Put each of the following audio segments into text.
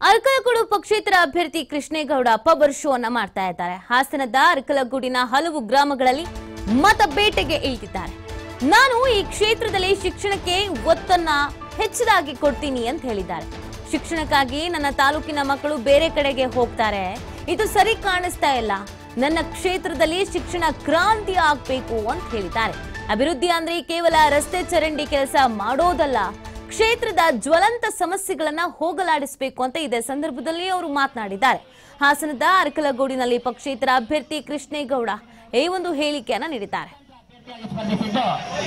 ಅರ್ಕಲಗೂಡು ಪಕ್ಷೇತರ ಅಭ್ಯರ್ಥಿ Krishnegowda power show ಅನ್ನ ಮಾಡ್ತಾ ಇದ್ದಾರೆ ಹಾಸನದ ಅರ್ಕಲಗೂಡಿನ ಹಲವು ಗ್ರಾಮಗಳಲ್ಲಿ ಮತ ಬೇಟೆಗೆ ಇಳಿದಿದ್ದಾರೆ ನಾನು ಈ ಕ್ಷೇತ್ರದಲ್ಲಿ ಶಿಕ್ಷಣಕ್ಕೆ ಒತ್ತನ್ನ ಹೆಚ್ಚಿದಾಗಿ ಕೊಡ್ತೀನಿ ಅಂತ ಹೇಳಿದ್ದಾರೆ ಶಿಕ್ಷಣಕ್ಕಾಗಿ ನನ್ನ ತಾಲೂಕಿನ ಮಕ್ಕಳು ಬೇರೆ ಕಡೆಗೆ ಹೋಗ್ತಾರೆ ಇದು ಸರಿ ಕಾಣಿಸ್ತಾ ಇಲ್ಲ ನನ್ನ ಕ್ಷೇತ್ರದಲ್ಲಿ ಶಿಕ್ಷಣ ಕ್ರಾಂತಿ ಆಗ್ಬೇಕು ಅಂತ ಹೇಳಿದ್ದಾರೆ ಅಭಿವೃದ್ಧಿ ಅಂದ್ರೆ ಕೇವಲ ರಸ್ತೆ ಚರಂಡಿ ಕೆಲಸ ಮಾಡೋದಲ್ಲ ಕ್ಷೇತ್ರದ ಜ್ವಲಂತ ಸಮಸ್ಯೆಗಳನ್ನ ಹೋಗಲಾಡಿಸಬೇಕು ಅಂತ ಇದೇ ಸಂದರ್ಭದಲ್ಲಿ ಅವರು ಮಾತನಾಡಿದ್ದಾರೆ ಹಾಸನದ ಅರಕಲಗೂಡಿನಲ್ಲಿ ಪಕ್ಷೇತರ ಅಭ್ಯರ್ಥಿ ಕೃಷ್ಣೇಗೌಡ ಈ ಒಂದು ಹೇಳಿಕೆಯನ್ನ ನೀಡಿದ್ದಾರೆ ಸ್ಪರ್ಧಿಸಿದ್ದು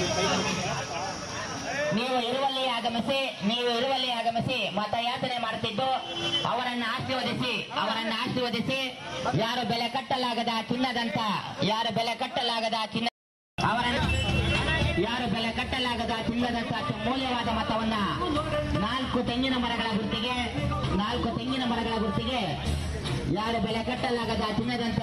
ನೀವು ಇರುವಲ್ಲಿ ಆಗಮಿಸಿ ನೀವು ಇರುವಲ್ಲಿ ಆಗಮಿಸಿ ಮತಯಾಚನೆ ಮಾಡುತ್ತಿದ್ದು ಅವರನ್ನ ಆಶೀರ್ವದಿಸಿ ಅವರನ್ನ ಆಶೀರ್ವದಿಸಿ ಯಾರು ಬೆಲೆ ಕಟ್ಟಲಾಗದ ಚಿನ್ನದಂತ ಯಾರು ಬೆಲೆ ಕಟ್ಟಲಾಗದ ಚಿನ್ನ ಅವರನ್ನ ಯಾರು ಬೆಲೆ ಕಟ್ಟಲಾಗದ ಚಿನ್ನದಂತ ಮೌಲ್ಯವಾದ ಮತವನ್ನ ನಾಲ್ಕು ತೆಂಗಿನ ಮರಗಳ ಗುರ್ತಿಗೆ ನಾಲ್ಕು ತೆಂಗಿನ ಮರಗಳ ಗುರ್ತಿಗೆ ಯಾರು ಬೆಲೆ ಕಟ್ಟಲಾಗದ ಚಿನ್ನದಂತ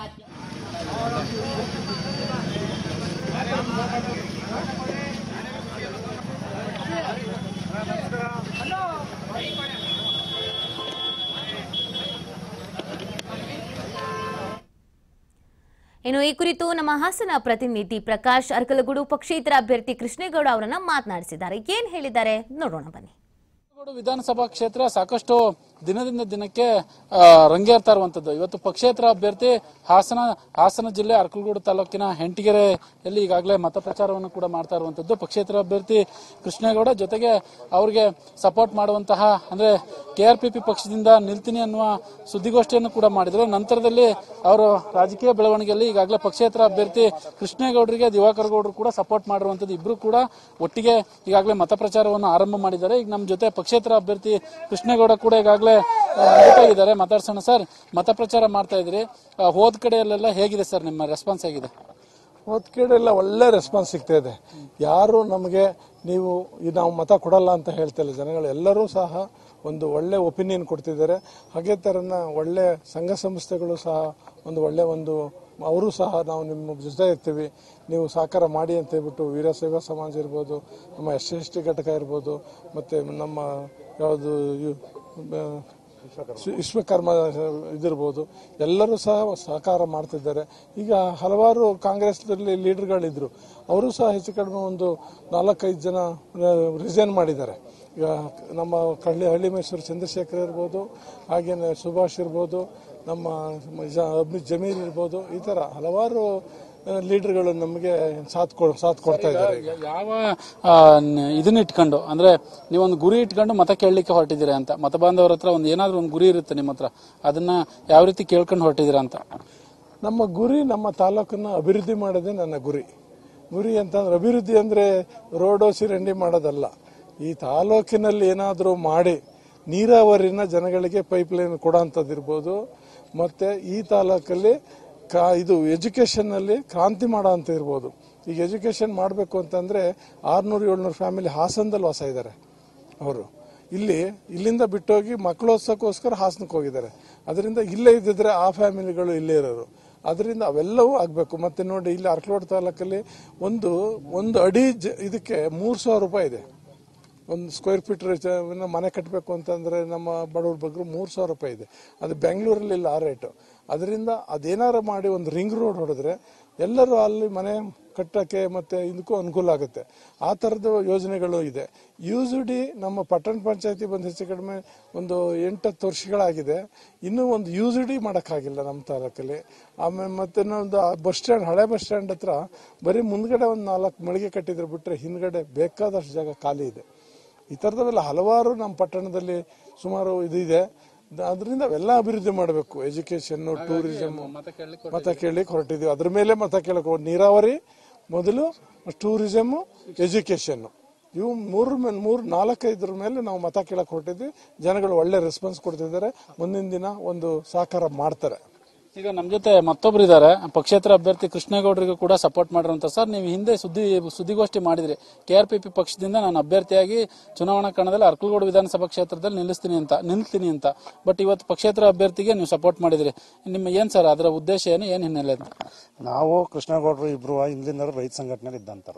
ಇನ್ನು ಈ ಕುರಿತು ನಮ್ಮ ಹಾಸನ ಪ್ರತಿನಿಧಿ ಪ್ರಕಾಶ್ ಅರ್ಕಲಗೂಡು ಪಕ್ಷೇತರ ಅಭ್ಯರ್ಥಿ ಕೃಷ್ಣೇಗೌಡ ಅವರನ್ನ ಮಾತನಾಡಿಸಿದ್ದಾರೆ ಏನ್ ಹೇಳಿದ್ದಾರೆ ನೋಡೋಣ ಬನ್ನಿ ಕಾಸರಗೋಡು ವಿಧಾನಸಭಾ ಕ್ಷೇತ್ರ ಸಾಕಷ್ಟು ದಿನದಿಂದ ದಿನಕ್ಕೆ ಆ, ರಂಗೇರ್ತಾ ಇರುವಂತದ್ದು ಇವತ್ತು ಪಕ್ಷೇತರ ಅಭ್ಯರ್ಥಿ ಹಾಸನ ಹಾಸನ ಜಿಲ್ಲೆ ಅರಕಲಗೂಡು ತಾಲೂಕಿನ ಹೆಂಟಿಗೆರೆಯಲ್ಲಿ ಈಗಾಗಲೇ ಮತ ಪ್ರಚಾರವನ್ನು ಕೂಡ ಮಾಡ್ತಾ ಇರುವಂತದ್ದು ಪಕ್ಷೇತರ ಅಭ್ಯರ್ಥಿ ಕೃಷ್ಣೇಗೌಡ ಜೊತೆಗೆ ಅವರಿಗೆ ಸಪೋರ್ಟ್ ಮಾಡುವಂತಹ ಅಂದ್ರೆ ಕೆಆರ್ಪಿಪಿ ಪಕ್ಷದಿಂದ ನಿಲ್ತೀನಿ ಅನ್ನುವ ಸುದ್ದಿಗೋಷ್ಠಿಯನ್ನು ಕೂಡ ಮಾಡಿದ್ರು ನಂತರದಲ್ಲಿ ಅವರು ರಾಜಕೀಯ ಬೆಳವಣಿಗೆಯಲ್ಲಿ ಈಗಾಗಲೇ ಪಕ್ಷೇತರ ಅಭ್ಯರ್ಥಿ ಕೃಷ್ಣೇಗೌಡರಿಗೆ ದಿವಾಕರ್ ಗೌಡರು ಕೂಡ ಸಪೋರ್ಟ್ ಮಾಡಿರುವಂತದ್ದು ಇಬ್ರು ಕೂಡ ಒಟ್ಟಿಗೆ ಈಗಾಗಲೇ ಮತ ಪ್ರಚಾರವನ್ನು ಆರಂಭ ಮಾಡಿದ್ದಾರೆ ಈಗ ನಮ್ಮ ಜೊತೆ ಪಕ್ಷೇತರ ಅಭ್ಯರ್ಥಿ ಕೃಷ್ಣೇಗೌಡ ಕೂಡ ಈಗಾಗಲೇ ಇದ್ದಾರೆ ಮಾತಾಡ್ಸೋಣ ಸರ್ ಮತ ಪ್ರಚಾರ ಮಾಡ್ತಾ ಇದ್ರಿ ಆ, ಹೋದ್ ಕಡೆಯಲ್ಲೆಲ್ಲ ಹೇಗಿದೆ ಸರ್ ನಿಮ್ಮ ರೆಸ್ಪಾನ್ಸ್ ಹೇಗಿದೆ ಹೋದ ಕಡೆಲ್ಲ ಒಳ್ಳೆ ರೆಸ್ಪಾನ್ಸ್ ಸಿಗ್ತಾ ಇದೆ ಯಾರು ನಮಗೆ ನೀವು ಈ ನಾವು ಮತ ಕೊಡಲ್ಲ ಅಂತ ಹೇಳ್ತಾ ಇಲ್ಲ ಜನಗಳು ಎಲ್ಲರೂ ಸಹ ಒಂದು ಒಳ್ಳೆ ಒಪಿನಿಯನ್ ಕೊಡ್ತಿದ್ದಾರೆ ಹಾಗೆ ಥರನ ಒಳ್ಳೆ ಸಂಘ ಸಂಸ್ಥೆಗಳು ಸಹ ಒಂದು ಒಳ್ಳೆ ಒಂದು ಅವರು ಸಹ ನಾವು ನಿಮ್ಮ ಜೊತೆ ಇರ್ತೀವಿ ನೀವು ಸಹಕಾರ ಮಾಡಿ ಅಂತ ಹೇಳ್ಬಿಟ್ಟು ವೀರಶೈವ ಸಮಾಜ ಇರ್ಬೋದು ನಮ್ಮ ಎಸ್ ಎಸ್ ಟಿ ಘಟಕ ಇರ್ಬೋದು ಮತ್ತು ನಮ್ಮ ಯಾವುದು ಇವ್- ಬ- ಸಿ- ವಿಶ್ವಕರ್ಮ ಇದಿರ್ಬೋದು ಎಲ್ಲರೂ ಸಹ ಸಹಕಾರ ಮಾಡ್ತಿದ್ದಾರೆ ಈಗ ಹಲವಾರು ಕಾಂಗ್ರೆಸ್ನಲ್ಲಿ ಲೀಡರ್ಗಳಿದ್ರು ಅವರು ಸಹ ಹೆಚ್ಚು ಕಡಿಮೆ ಒಂದು ನಾಲ್ಕೈದು ಜನ ರಿಸೈನ್ ಮಾಡಿದ್ದಾರೆ ಈಗ ನಮ್ಮ ಕಳ್ಳಿ ಹಳ್ಳಿ ಮೈಸೂರು ಚಂದ್ರಶೇಖರ್ ಇರ್ಬೋದು ಹಾಗೇನೆ ಸುಭಾಷ್ ಇರ್ಬೋದು ನಮ್ಮ ಜ- ಅಬ್ನಿ ಜಮೀರ್ ಇರ್ಬೋದು ಈ ಥರ ಹಲವಾರು ಲೀಡರ್ಗಳು ನಮಗೆ ಸಾಥ್ ಕೊ ಸಾಥ್ ಕೊಡ್ತಾ ಇದ್ದಾರೆ ಈಗ ಯಾವ ಆ, ನ- ಇದನ್ನ ಇಟ್ಕೊಂಡು ಅಂದ್ರೆ ನೀವೊಂದು ಗುರಿ ಇಟ್ಕೊಂಡು ಮತ ಕೇಳಲಿಕ್ಕೆ ಹೊರಟಿದ್ದೀರಾ ಅಂತ ಮತ ಬಾಂಧವರ ಹತ್ರ ಒಂದು ಏನಾದ್ರೂ ಒಂದು ಗುರಿ ಇರುತ್ತೆ ನಿಮ್ಮ ಹತ್ರ ಅದನ್ನ ಯಾವ ರೀತಿ ಕೇಳ್ಕೊಂಡು ಹೊರಟಿದ್ದೀರಾ ಅಂತ ನಮ್ಮ ಗುರಿ ನಮ್ಮ ತಾಲೂಕನ್ನು ಅಭಿವೃದ್ಧಿ ಮಾಡೋದೇ ನನ್ನ ಗುರಿ ಗುರಿ ಅಂತಂದ್ರೆ ಅಭಿವೃದ್ಧಿ ಅಂದ್ರೆ ರೋಡು ಸಿರಂಡಿ ಮಾಡೋದಲ್ಲ ಈ ತಾಲೂಕಿನಲ್ಲಿ ಏನಾದರೂ ಮಾಡಿ ನೀರಾವರಿನ ಜನಗಳಿಗೆ ಪೈಪ್ ಲೈನ್ ಕೊಡೋಂಥದ್ದಿರ್ಬೋದು ಮತ್ತೆ ಈ ತಾಲೂಕಲ್ಲಿ ಕಾ ಇದು ಎಜುಕೇಷನ್ನಲ್ಲಿ ಕ್ರಾಂತಿ ಮಾಡೋ ಅಂತ ಇರ್ಬೋದು ಈಗ ಎಜುಕೇಷನ್ ಮಾಡಬೇಕು ಅಂತಂದ್ರೆ ಆರ್ನೂರು ಏಳ್ನೂರು ಫ್ಯಾಮಿಲಿ ಹಾಸನದಲ್ಲಿ ವಾಸ ಇದ್ದಾರೆ ಅವರು ಇಲ್ಲಿ ಇಲ್ಲಿಂದ ಬಿಟ್ಟೋಗಿ ಮಕ್ಕಳೋತ್ಸವಕ್ಕೋಸ್ಕರ ಹಾಸನಕ್ಕೆ ಹೋಗಿದ್ದಾರೆ ಅದರಿಂದ ಇಲ್ಲೇ ಇದ್ದಿದ್ರೆ ಆ ಫ್ಯಾಮಿಲಿಗಳು ಇಲ್ಲೇ ಇರೋರು ಅದರಿಂದ ಅವೆಲ್ಲವೂ ಆಗಬೇಕು ಮತ್ತೆ ನೋಡಿ ಇಲ್ಲಿ ಅರ್ಕಲೋಡ್ ತಾಲೂಕಲ್ಲಿ ಒಂದು ಒಂದು ಅಡಿ ಜ- ಇದಕ್ಕೆ ಮೂರು ಸಾವಿರ ರೂಪಾಯಿ ಇದೆ ಒಂದು ಸ್ಕ್ವೇರ್ ಫೀಟ್ ಮನೆ ಕಟ್ಟಬೇಕು ಅಂತಂದ್ರೆ ನಮ್ಮ ಬಡವ್ರ ಬಗ್ಗೆ ಮೂರು ಸಾವಿರ ರೂಪಾಯಿ ಇದೆ ಅದು ಬೆಂಗಳೂರಲ್ಲಿ ಇಲ್ಲ ಆ ರೇಟು ಅದರಿಂದ ಅದೇನಾರು ಮಾಡಿ ಒಂದು ರಿಂಗ್ ರೋಡ್ ಹೊಡೆದ್ರೆ ಎಲ್ಲರೂ ಅಲ್ಲಿ ಮನೆ ಕಟ್ಟಕ್ಕೆ ಮತ್ತೆ ಇದಕ್ಕೂ ಅನುಕೂಲ ಆಗುತ್ತೆ ಆ ಥರದ ಯೋಜನೆಗಳು ಇದೆ ಯು ಡಿ ನಮ್ಮ ಪಟ್ಟಣ ಪಂಚಾಯತಿ ಬಂದು ಹೆಚ್ಚು ಕಡಿಮೆ ಒಂದು ಎಂಟತ್ತು ವರ್ಷಗಳಾಗಿದೆ ಇನ್ನೂ ಒಂದು ಯು ಡಿ ಮಾಡೋಕ್ಕಾಗಿಲ್ಲ ನಮ್ಮ ತಾಲೂಕಲ್ಲಿ ಆಮೇಲೆ ಮತ್ತೆ ಒಂದು ಬಸ್ ಸ್ಟ್ಯಾಂಡ್ ಹಳೆ ಬಸ್ ಸ್ಟ್ಯಾಂಡ್ ಹತ್ರ ಬರೀ ಮುಂದ್ಗಡೆ ಒಂದು ನಾಲ್ಕು ಮಳಿಗೆ ಕಟ್ಟಿದ್ರೆ ಬಿಟ್ರೆ ಹಿಂದ್ಗಡೆ ಬೇಕಾದಷ್ಟು ಜಾಗ ಖಾಲಿ ಇದೆ ಈ ಥರದವೆಲ್ಲ ಹಲವಾರು ನಮ್ಮ ಪಟ್ಟಣದಲ್ಲಿ ಸುಮಾರು ಇದು ಇದೆ ಅದರಿಂದ ಅವೆಲ್ಲ ಅಭಿವೃದ್ಧಿ ಮಾಡಬೇಕು ಎಜುಕೇಶನ್ ಟೂರಿಸಮ್ ಮತ ಕೇಳಲಿಕ್ಕೆ ಹೊರಟಿದ್ದೀವಿ ಅದ್ರ ಮೇಲೆ ಮತ ಕೇಳಕ್ ಹೋಗ್- ನೀರಾವರಿ ಮೊದಲು ಟೂರಿಸಮ್ ಎಜುಕೇಶನ್ ಇವು ಮೂರು ಮೇಲೆ ಮೂರು ನಾಲ್ಕೈದರ ಮೇಲೆ ನಾವು ಮತ ಕೇಳಕ್ ಹೊರಟಿದ್ವಿ ಜನಗಳು ಒಳ್ಳೆ ರೆಸ್ಪಾನ್ಸ್ ಕೊಡ್ತಿದ್ದಾರೆ ಮುಂದಿನ ದಿನ ಒಂದು ಸಹಕಾರ ಮಾಡ್ತಾರೆ ಈಗ ನಮ್ಮ ಜೊತೆ ಮತ್ತೊಬ್ರು ಇದ್ದಾರೆ ಪಕ್ಷೇತರ ಅಭ್ಯರ್ಥಿ ಕೃಷ್ಣೇಗೌಡರಿಗೂ ಕೂಡ ಸಪೋರ್ಟ್ ಮಾಡಿರುವಂತ ಸರ್ ನೀವು ಹಿಂದೆ ಸುದ್ದಿ ಸುದ್ದಿಗೋಷ್ಠಿ ಮಾಡಿದ್ರಿ ಕೆಆರ್ಪಿಪಿ ಪಕ್ಷದಿಂದ ನಾನು ಅಭ್ಯರ್ಥಿಯಾಗಿ ಚುನಾವಣಾ ಕಣದಲ್ಲಿ ಅರ್ಕಲಗೌಡ ವಿಧಾನಸಭಾ ಕ್ಷೇತ್ರದಲ್ಲಿ ನಿಲ್ಲಿಸ್ತೀನಿ ಅಂತ ನಿಲ್ತೀನಿ ಅಂತ ಬಟ್ ಇವತ್ತು ಪಕ್ಷೇತರ ಅಭ್ಯರ್ಥಿಗೆ ನೀವು ಸಪೋರ್ಟ್ ಮಾಡಿದ್ರಿ ನಿಮ್ಮ ಏನ್ ಸರ್ ಅದರ ಉದ್ದೇಶ ಏನು ಏನ್ ಹಿನ್ನೆಲೆ ಅಂತ ನಾವು ಕೃಷ್ಣಗೌಡರು ಇಬ್ರು ಹಿಂದಿನ ರೈತ ಸಂಘಟನೆಯಲ್ಲಿ ಇದ್ದಂತರು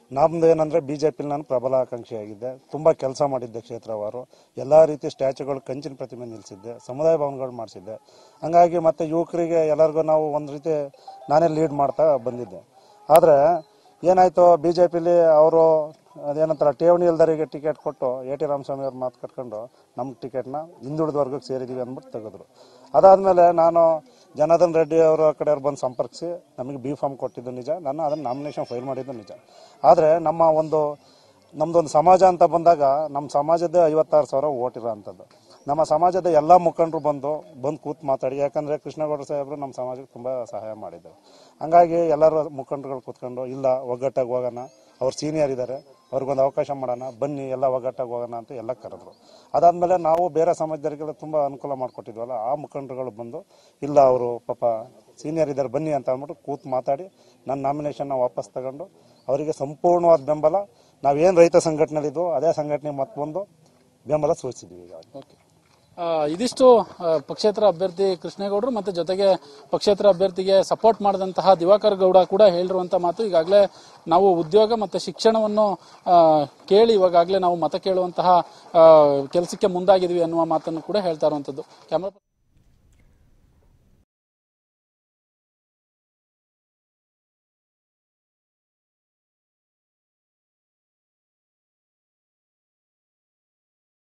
ನಮ್ದು ಏನಂದ್ರೆ ಬಿಜೆಪಿ ನಾನು ಪ್ರಬಲ ಆಕಾಂಕ್ಷಿಯಾಗಿದ್ದೆ ತುಂಬಾ ಕೆಲಸ ಮಾಡಿದ್ದೆ ಕ್ಷೇತ್ರವಾರು ಎಲ್ಲಾ ರೀತಿ ಸ್ಟ್ಯಾಚ್ಯೂಗಳು ಕಂಚಿನ ಪ್ರತಿಮೆ ನಿಲ್ಲಿಸಿದ್ದೆ ಸಮುದಾಯ ಭವನಗಳು ಮಾಡಿಸಿದ್ದೆ ಹಂಗಾಗಿ ಮತ್ತೆ ಯುವಕರಿಗೆ ಎಲ್ಲರಿಗೂ ನಾವು ಒಂದು ರೀತಿ ನಾನೇ ಲೀಡ್ ಮಾಡ್ತಾ ಬಂದಿದ್ದೆ ಆದ್ರೆ ಏನಾಯ್ತು ಬಿಜೆಪಿಲಿ ಅವರು ಅದೇನಂತಾರ ಠೇವಣಿ ಇಲ್ದರಿಗೆ ಟಿಕೆಟ್ ಕೊಟ್ಟು ಎ ಟಿ ರಾಮಸ್ವಾಮಿ ಅವ್ರ ಮಾತು ಕಟ್ಕೊಂಡು ನಮ್ಮ ಟಿಕೆಟ್ನ ಹಿಂದುಳಿದ ವರ್ಗಕ್ಕೆ ಸೇರಿದೀವಿ ಅಂದ್ಬಿಟ್ಟು ತೆಗೆದ್ರು ಅದಾದ್ಮೇಲೆ ನಾನು ಜನಾರ್ದನ್ ರೆಡ್ಡಿ ಅವರ ಕಡೆಯವ್ರು ಬಂದು ಸಂಪರ್ಕಿಸಿ ನಮಗೆ ಬಿ ಫಾರ್ಮ್ ಕೊಟ್ಟಿದ್ದು ನಿಜ ನಾನು ಅದನ್ನು ನಾಮಿನೇಷನ್ ಫೈಲ್ ಮಾಡಿದ್ದು ನಿಜ ಆದರೆ ನಮ್ಮ ಒಂದು ನಮ್ದೊಂದು ಸಮಾಜ ಅಂತ ಬಂದಾಗ ನಮ್ಮ ಸಮಾಜದ ಐವತ್ತಾರು ಸಾವಿರ ಓಟ್ ಇರೋ ಅಂಥದ್ದು ನಮ್ಮ ಸಮಾಜದ ಎಲ್ಲ ಮುಖಂಡರು ಬಂದು ಬಂದು ಕೂತ್ ಮಾತಾಡಿ ಯಾಕಂದ್ರೆ ಕೃಷ್ಣಗೌಡ ಸಾಹೇಬರು ನಮ್ಮ ಸಮಾಜಕ್ಕೆ ತುಂಬಾ ಸಹಾಯ ಮಾಡಿದ್ದಾರೆ ಹಂಗಾಗಿ ಎಲ್ಲರೂ ಮುಖಂಡರುಗಳು ಕೂತ್ಕೊಂಡು ಇಲ್ಲ ಒಗ್ಗಟ್ಟಾಗಿ ಹೋಗೋಣ ಅವ್ರು ಸೀನಿಯರ್ ಇದ್ದಾರೆ ಅವ್ರಿಗೊಂದು ಅವಕಾಶ ಮಾಡೋಣ ಬನ್ನಿ ಎಲ್ಲ ಒಗ್ಗಟ್ಟಾಗಿ ಹೋಗೋಣ ಅಂತ ಎಲ್ಲ ಕರೆದ್ರು ಅದಾದ್ಮೇಲೆ ನಾವು ಬೇರೆ ಸಮಾಜದವರಿಗೆಲ್ಲ ತುಂಬಾ ಅನುಕೂಲ ಮಾಡಿಕೊಟ್ಟಿದ್ವಲ್ಲ ಆ ಮುಖಂಡರುಗಳು ಬಂದು ಇಲ್ಲ ಅವರು ಪಾಪ ಸೀನಿಯರ್ ಇದ್ದಾರೆ ಬನ್ನಿ ಅಂತ ಅಂದ್ಬಿಟ್ಟು ಕೂತ್ ಮಾತಾಡಿ ನನ್ನ ನಾಮಿನೇಷನ್ನ ವಾಪಸ್ ತಗೊಂಡು ಅವರಿಗೆ ಸಂಪೂರ್ಣವಾದ ಬೆಂಬಲ ನಾವೇನು ರೈತ ಸಂಘಟನೆಲಿದ್ವು ಅದೇ ಸಂಘಟನೆ ಮತ್ತೆ ಬಂದು ಬೆಂಬಲ ಸೂಚಿಸಿದ್ವಿ ಈಗ ಓಕೆ ಆ, ಇದಿಷ್ಟು ಆ, ಪಕ್ಷೇತರ ಅಭ್ಯರ್ಥಿ ಕೃಷ್ಣೇಗೌಡರು ಮತ್ತೆ ಜೊತೆಗೆ ಪಕ್ಷೇತರ ಅಭ್ಯರ್ಥಿಗೆ ಸಪೋರ್ಟ್ ಮಾಡಿದಂತಹ ದಿವಾಕರ್ ಗೌಡ ಕೂಡ ಹೇಳಿರುವಂತ ಮಾತು ಈಗಾಗಲೇ ನಾವು ಉದ್ಯೋಗ ಮತ್ತೆ ಶಿಕ್ಷಣವನ್ನು ಆ, ಕೇಳಿ ಇವಾಗಲೇ ನಾವು ಮತ ಕೇಳುವಂತಹ ಕೆಲಸಕ್ಕೆ ಮುಂದಾಗಿದ್ವಿ ಅನ್ನುವ ಮಾತನ್ನು ಕೂಡ ಹೇಳ್ತಾ ಇರುವಂತದ್ದು ಕ್ಯಾಮ್ರಾ